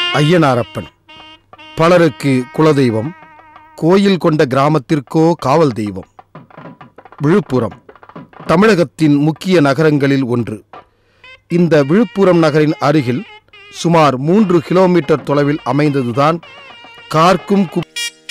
ஐயனாரப்பன் பலருக்கு குலதெய்வம் கோயில் கொண்ட கிராமத்திற்கோ காவல் தெய்வம் விழுப்புரம் தமிழகத்தின் முக்கிய நகரங்களில் ஒன்று இந்த விழுப்புரம் நகரின் அருகில் சுமார் மூன்று கிலோமீட்டர் தொலைவில் அமைந்ததுதான் கார்க்கும் கு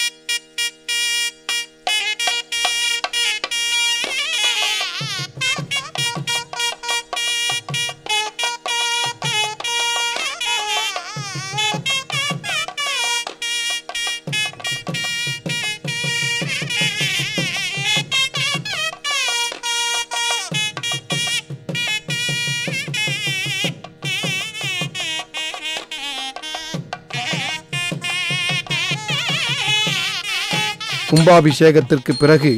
கும்பாபிஷேகத்திற்கு பிறகு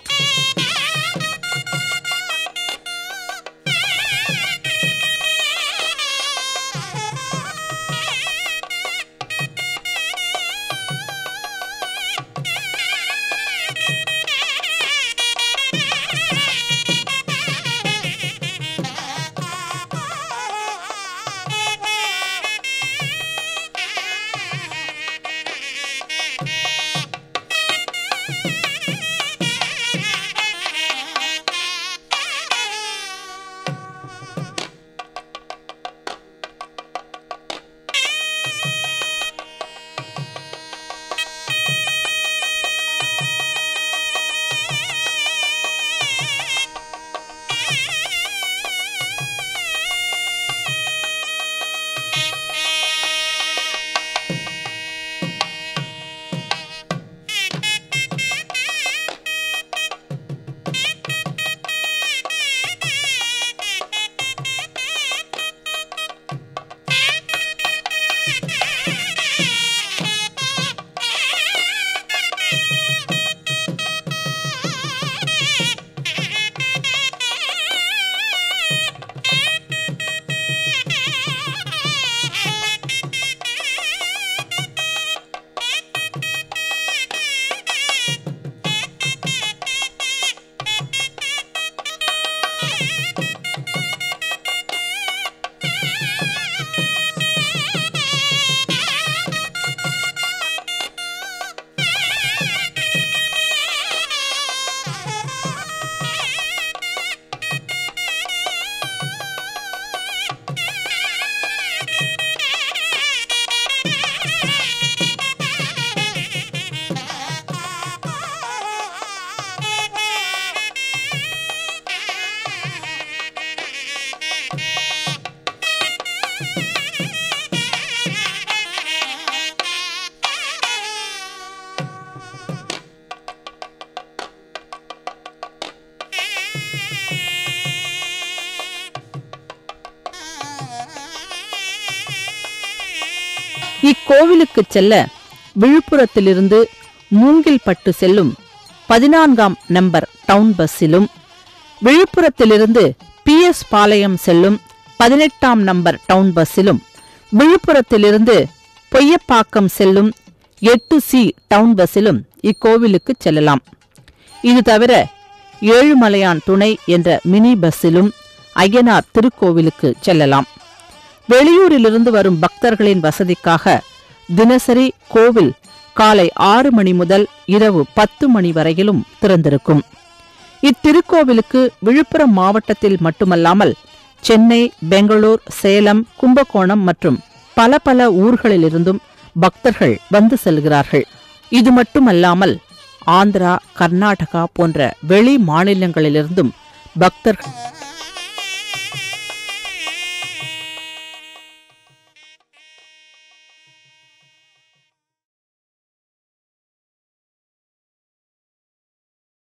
இக்கோவிலுக்கு செல்ல விழுப்புரத்திலிருந்து மூங்கில்பட்டு செல்லும் பதினான்காம் நம்பர் டவுன் பஸ்ஸிலும் விழுப்புரத்திலிருந்து பி எஸ் பாளையம் செல்லும் பதினெட்டாம் நம்பர் டவுன் பஸ்ஸிலும் விழுப்புரத்திலிருந்து பொய்யப்பாக்கம் செல்லும் எட்டு சி டவுன் பஸ்ஸிலும் இக்கோவிலுக்கு செல்லலாம் இது தவிர ஏழுமலையான் துணை என்ற மினி பஸ்ஸிலும் ஐயனார் திருக்கோவிலுக்கு செல்லலாம் வெளியூரிலிருந்து வரும் பக்தர்களின் வசதிக்காக தினசரி கோவில் காலை ஆறு மணி முதல் இரவு பத்து மணி வரையிலும் திறந்திருக்கும் இத்திருக்கோவிலுக்கு விழுப்புரம் மாவட்டத்தில் மட்டுமல்லாமல் சென்னை பெங்களூர் சேலம் கும்பகோணம் மற்றும் பல பல ஊர்களிலிருந்தும் பக்தர்கள் வந்து செல்கிறார்கள் இது மட்டுமல்லாமல் ஆந்திரா கர்நாடகா போன்ற வெளி மாநிலங்களிலிருந்தும் பக்தர்கள்